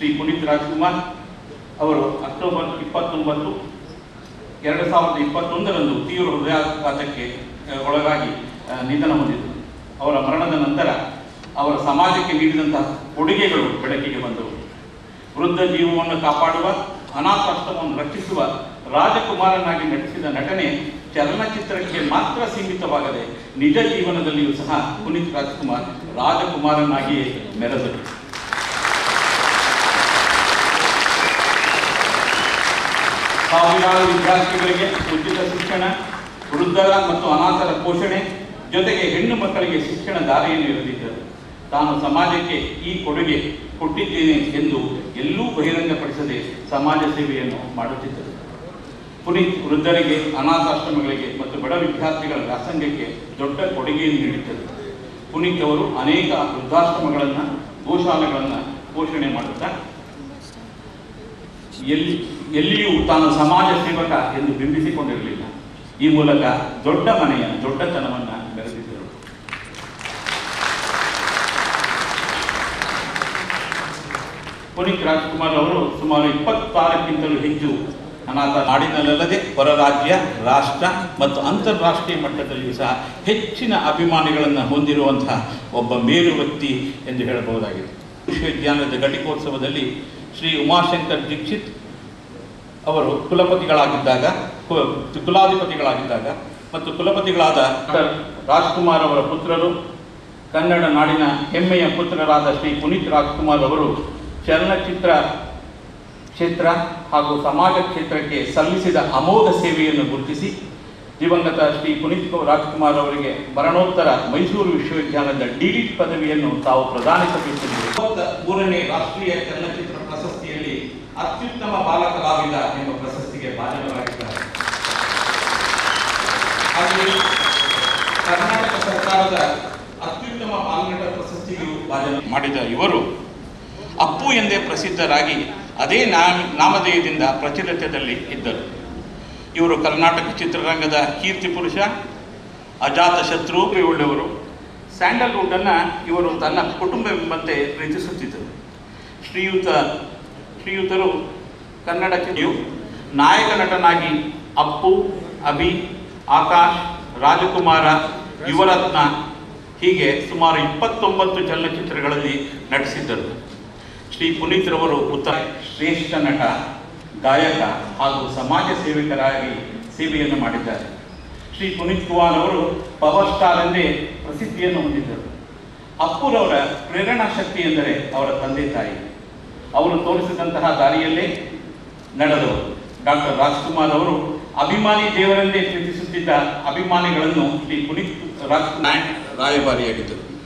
ಶ್ರೀ ಪುನೀತ್ ರಾಜ್ಕುಮಾರ್ ಅವರು ಅಕ್ಟೋಬರ್ ಇಪ್ಪತ್ತೊಂಬತ್ತು ಎರಡು ಸಾವಿರದ ಇಪ್ಪತ್ತೊಂದರಂದು ತೀವ್ರ ಹೃದಯಾಘಾತಕ್ಕೆ ಆ, ಒಳಗಾಗಿ ಆ, ನಿಧನ ಹೊಂದಿದರು ಅವರ ಮರಣದ ನಂತರ ಅವರ ಸಮಾಜಕ್ಕೆ ನೀಡಿದಂತಹ ಕೊಡುಗೆಗಳು ಬೆಳಕಿಗೆ ಬಂದವು ವೃದ್ಧ ಜೀವವನ್ನು ಕಾಪಾಡುವ ಅನಾಥಾಶ್ರಮವನ್ನು ರಕ್ಷಿಸುವ ರಾಜಕುಮಾರನಾಗಿ ನಟಿಸಿದ ನಟನೆ ಚಲನಚಿತ್ರಕ್ಕೆ ಮಾತ್ರ ಸೀಮಿತವಾಗದೆ ನಿಜ ಜೀವನದಲ್ಲಿಯೂ ಸಹ ಪುನೀತ್ ರಾಜ್ಕುಮಾರ್ ರಾಜಕುಮಾರನಾಗಿಯೇ ಮೆರೆದರು ಸಾವಿರಾರು ವಿದ್ಯಾರ್ಥಿಗಳಿಗೆ ಉಚಿತ ಶಿಕ್ಷಣ ವೃದ್ಧರ ಮತ್ತು ಅನಾಥರ ಪೋಷಣೆ ಜೊತೆಗೆ ಹೆಣ್ಣು ಮಕ್ಕಳಿಗೆ ಶಿಕ್ಷಣ ದಾರಿಯನ್ನು ಎರೆದಿದ್ದರು ತಾನು ಸಮಾಜಕ್ಕೆ ಈ ಕೊಡುಗೆ ಕೊಟ್ಟಿದ್ದೇನೆ ಎಂದು ಎಲ್ಲೂ ಬಹಿರಂಗಪಡಿಸದೆ ಸಮಾಜ ಸೇವೆಯನ್ನು ಮಾಡುತ್ತಿದ್ದರು ಪುನೀತ್ ವೃದ್ಧರಿಗೆ ಅನಾಥಾಶ್ರಮಗಳಿಗೆ ಮತ್ತು ಬಡ ವಿದ್ಯಾರ್ಥಿಗಳ ವ್ಯಾಸಂಗಕ್ಕೆ ದೊಡ್ಡ ಕೊಡುಗೆಯನ್ನು ನೀಡಿದ್ದರು ಪುನೀತ್ ಅವರು ಅನೇಕ ವೃದ್ಧಾಶ್ರಮಗಳನ್ನು ಗೋಶಾಲೆಗಳನ್ನು ಪೋಷಣೆ ಮಾಡುತ್ತಾ ಎಲ್ಲಿ ಎಲ್ಲಿಯೂ ತಾನು ಸಮಾಜ ಸೇವಕ ಎಂದು ಬಿಂಬಿಸಿಕೊಂಡಿರಲಿಲ್ಲ ಈ ಮೂಲಕ ದೊಡ್ಡ ಮನೆಯ ದೊಡ್ಡತನವನ್ನು ಮೆರೆದಿದ್ದರು ಪುನೀತ್ ರಾಜ್ಕುಮಾರ್ ಅವರು ಸುಮಾರು ಇಪ್ಪತ್ತಾರಕ್ಕಿಂತಲೂ ಹೆಚ್ಚು ಅನಾಥ ನಾಡಿನಲ್ಲದೆ ಹೊರ ರಾಜ್ಯ ರಾಷ್ಟ್ರ ಮತ್ತು ಅಂತಾರಾಷ್ಟ್ರೀಯ ಮಟ್ಟದಲ್ಲಿಯೂ ಸಹ ಹೆಚ್ಚಿನ ಅಭಿಮಾನಿಗಳನ್ನು ಹೊಂದಿರುವಂತಹ ಒಬ್ಬ ಮೇರು ವ್ಯಕ್ತಿ ಎಂದು ಹೇಳಬಹುದಾಗಿದೆ ವಿಶ್ವವಿದ್ಯಾಲಯದ ಘಟಿಕೋತ್ಸವದಲ್ಲಿ ಶ್ರೀ ಉಮಾಶಂಕರ್ ದೀಕ್ಷಿತ್ ಅವರು ಕುಲಪತಿಗಳಾಗಿದ್ದಾಗ ಕು- ಕುಲಾಧಿಪತಿಗಳಾಗಿದ್ದಾಗ ಮತ್ತು ಕುಲಪತಿಗಳಾದ ಡಾಕ್ಟರ್ ರಾಜ್ಕುಮಾರ್ ಅವರ ಪುತ್ರರು ಕನ್ನಡ ನಾಡಿನ ಹೆಮ್ಮೆಯ ಪುತ್ರರಾದ ಶ್ರೀ ಪುನೀತ್ ರಾಜ್ಕುಮಾರ್ ಅವರು ಚಲನಚಿತ್ರ ಕ್ಷೇತ್ರ ಹಾಗೂ ಸಮಾಜ ಕ್ಷೇತ್ರಕ್ಕೆ ಸಲ್ಲಿಸಿದ ಅಮೋಘ ಸೇವೆಯನ್ನು ಗುರುತಿಸಿ ದಿವಂಗತ ಶ್ರೀ ಪುನೀತ್ ರಾಜ್ಕುಮಾರ್ ಅವರಿಗೆ ಮರಣೋತ್ತರ ಮೈಸೂರು ವಿಶ್ವವಿದ್ಯಾಲಯದ ಡಿಲಿಟ್ ಪದವಿಯನ್ನು ತಾವು ಪ್ರದಾನಿಸಬೇಕೆಂದು ಮೂವತ್ತ ಮೂರನೇ ರಾಷ್ಟ್ರೀಯ ಚಲನಚಿತ್ರ ಪ್ರಶಸ್ತಿಯಲ್ಲಿ ಅತ್ಯುತ್ತಮ ಬಾಲ ಕಲಾವಿದ ಎಂಬ ಪ್ರಶಸ್ತಿಗೆ ಭಾಜನರಾಗಿದ್ದಾರೆ ಹಾಗೆಯೇ ಕರ್ನಾಟಕ ಸರ್ಕಾರದ ಅತ್ಯುತ್ತಮ ಬಾಲನಟ ಪ್ರಶಸ್ತಿಗೂ ಭಾಜನ ಮಾಡಿದ ಇವರು ಅಪ್ಪು ಎಂದೇ ಪ್ರಸಿದ್ಧರಾಗಿ ಅದೇ ನಾಮ ನಾಮಧೇಯದಿಂದ ಪ್ರಚಲಿತದಲ್ಲಿ ಇದ್ದರು ಇವರು ಕರ್ನಾಟಕ ಚಿತ್ರರಂಗದ ಕೀರ್ತಿ ಪುರುಷ ಅಜಾತ ಶತ್ರು ಉಳ್ಳವರು ಸ್ಯಾಂಡಲ್ವುಡ್ಡನ್ನು ಇವರು ತನ್ನ ಕುಟುಂಬವೆಂಬಂತೆ ಪ್ರೀತಿಸುತ್ತಿದ್ದರು ಶ್ರೀಯುತ ಶ್ರೀಯುತರು ಕನ್ನಡ ಚಿತ್ರವು ನಾಯಕ ನಟನಾಗಿ ಅಪ್ಪು ಅಭಿ ಆಕಾಶ್ ರಾಜಕುಮಾರ ಯುವರತ್ನ ಹೀಗೆ ಸುಮಾರು ಇಪ್ಪತ್ತೊಂಬತ್ತು ಚಲನಚಿತ್ರಗಳಲ್ಲಿ ನಟಿಸಿದ್ದರು ಶ್ರೀ ಪುನೀತ್ರವರು ಉತ್ತಮ ಶ್ರೇಷ್ಠ ನಟ ಗಾಯಕ ಹಾಗೂ ಸಮಾಜ ಸೇವಕರಾಗಿ ಸೇವೆಯನ್ನು ಮಾಡಿದ್ದಾರೆ ಶ್ರೀ ಪುನೀತ್ ಕುಮಾರ್ ಅವರು ಪವರ್ ಸ್ಟಾರ್ ಎಂದೇ ಪ್ರಸಿದ್ಧಿಯನ್ನು ಹೊಂದಿದ್ದರು ಅಪ್ಪುರವರ ಪ್ರೇರಣಾ ಶಕ್ತಿ ಎಂದರೆ ಅವರ ತಂದೆ ತಾಯಿ ಅವರು ತೋರಿಸಿದಂತಹ ದಾರಿಯಲ್ಲೇ ನಡೆದವರು ಡಾಕ್ಟರ್ ರಾಜ್ಕುಮಾರ್ ಅವರು ಅಭಿಮಾನಿ ದೇವರೆಂದೇ ಪ್ರೀತಿಸುತ್ತಿದ್ದ ಅಭಿಮಾನಿಗಳನ್ನು ಶ್ರೀ ಪುನೀತ್ ರಾಜ್ಕುಮಾರ್ ರಾಯಭಾರಿಯಾಗಿದ್ದರು